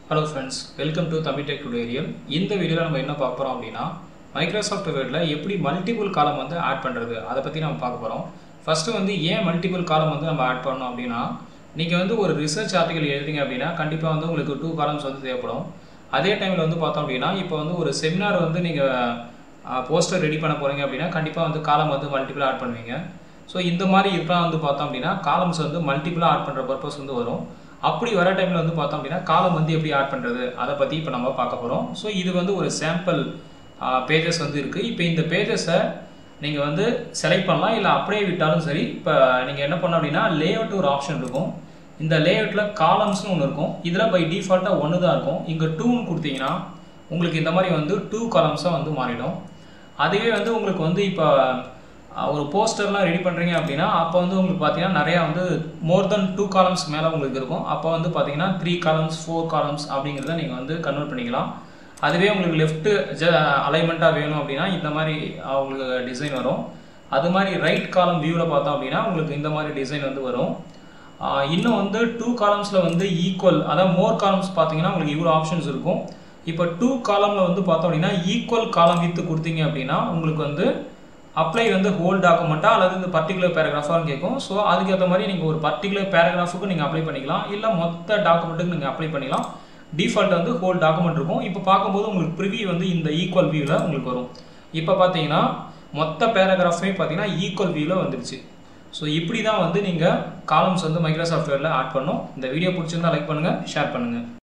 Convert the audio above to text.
hello friends welcome to Tamil tech tutorial இந்த வீடியோவில் நம்ம என்ன பார்க்க போகிறோம் அப்படின்னா மைக்ரோசாஃப்ட் வேர்டில் எப்படி மல்டிபிள் காலம் வந்து ஆட் பண்ணுறது அதை பற்றி நம்ம பார்க்க போகிறோம் ஃபஸ்ட்டு வந்து ஏன் மல்டிபிள் காலம் வந்து நம்ம ஆட் பண்ணோம் அப்படின்னா நீங்கள் வந்து ஒரு ரிசர்ச் ஆர்டிகல் எழுதுறீங்க அப்படின்னா கண்டிப்பாக வந்து உங்களுக்கு டூ காலம்ஸ் வந்து தேவைப்படும் அதே டைமில் வந்து பார்த்தோம் அப்படின்னா இப்போ வந்து ஒரு செமினார் வந்து நீங்கள் போஸ்டர் ரெடி பண்ண போகிறீங்க அப்படின்னா கண்டிப்பாக வந்து காலம் வந்து மல்டிபிள் ஆட் பண்ணுவீங்க ஸோ இந்த மாதிரி இதெல்லாம் வந்து பார்த்தோம் அப்படின்னா காலம்ஸ் வந்து மல்டிபிளாக ஆட் பண்ணுற பர்பஸ் வந்து வரும் அப்படி வர டைமில் வந்து பார்த்தோம் அப்படின்னா காலம் வந்து எப்படி ஆட் பண்ணுறது அதை பற்றி இப்போ நம்ம பார்க்க போகிறோம் ஸோ இது வந்து ஒரு சாம்பிள் பேஜஸ் வந்து இருக்குது இப்போ இந்த பேஜஸை நீங்கள் வந்து செலக்ட் பண்ணலாம் இல்லை அப்படியே விட்டாலும் சரி இப்போ நீங்கள் என்ன பண்ண அப்படின்னா லேஅவுட் ஒரு ஆப்ஷன் இருக்கும் இந்த லேஅவுட்டில் காலம்ஸ்னு ஒன்று இருக்கும் இதில் பை டிஃபால்ட்டாக ஒன்று தான் இருக்கும் இங்கே டூன்னு கொடுத்தீங்கன்னா உங்களுக்கு இந்த மாதிரி வந்து டூ காலம்ஸாக வந்து மாறிடும் அதுவே வந்து உங்களுக்கு வந்து இப்போ ஒரு போஸ்டர்லாம் ரெடி பண்ணுறீங்க அப்படின்னா அப்போ வந்து உங்களுக்கு பார்த்தீங்கன்னா நிறையா வந்து மோர் தென் டூ காலம்ஸ் மேலே உங்களுக்கு இருக்கும் அப்போ வந்து பார்த்தீங்கன்னா த்ரீ காலம்ஸ் ஃபோர் காலம்ஸ் அப்படிங்கிறத நீங்கள் வந்து கன்வெர்ட் பண்ணிக்கலாம் அதுவே உங்களுக்கு லெஃப்ட்டு ஜ அலைன்மெண்ட்டாக வேணும் அப்படின்னா இந்த மாதிரி உங்களுக்கு டிசைன் வரும் அது மாதிரி ரைட் காலம் வியூவில் பார்த்தோம் அப்படின்னா உங்களுக்கு இந்த மாதிரி டிசைன் வந்து வரும் இன்னும் வந்து டூ காலம்ஸில் வந்து ஈக்குவல் அதாவது மோர் காலம்ஸ் பார்த்தீங்கன்னா உங்களுக்கு இவ்வளோ ஆப்ஷன்ஸ் இருக்கும் இப்போ டூ காலமில் வந்து பார்த்தோம் அப்படின்னா ஈக்குவல் காலம் வித்து கொடுத்தீங்க அப்படின்னா உங்களுக்கு வந்து அப்ளை வந்து ஹோல் டாக்குமெண்ட்டாக அல்லது இந்த பர்டிகுலர் பேராகிராஃபாக கேட்கும் ஸோ அதுக்கேற்ற மாதிரி நீங்கள் ஒரு பர்டிகுலர் பேராகிராஃபுக்கு நீங்கள் அப்ளை பண்ணிக்கலாம் இல்லை மொத்த டாக்குமெண்ட்டுக்கு நீங்கள் அப்ளை பண்ணிக்கலாம் டிஃபால்ட் வந்து ஹோல் டாக்குமெண்ட் இருக்கும் இப்போ பார்க்கும்போது உங்களுக்கு ப்ரிவியூ வந்து இந்த ஈக்குவல் வியூவில் உங்களுக்கு வரும் இப்போ பார்த்தீங்கன்னா மொத்த பேராகிராஃபே பார்த்தீங்கன்னா ஈக்குவல் வியூவில் வந்துருச்சு ஸோ இப்படி தான் வந்து நீங்கள் காலம்ஸ் வந்து மைக்ரோசாஃப்ட் வேர்டில் ஆட் பண்ணும் இந்த வீடியோ பிடிச்சிருந்தா லைக் பண்ணுங்கள் ஷேர் பண்ணுங்கள்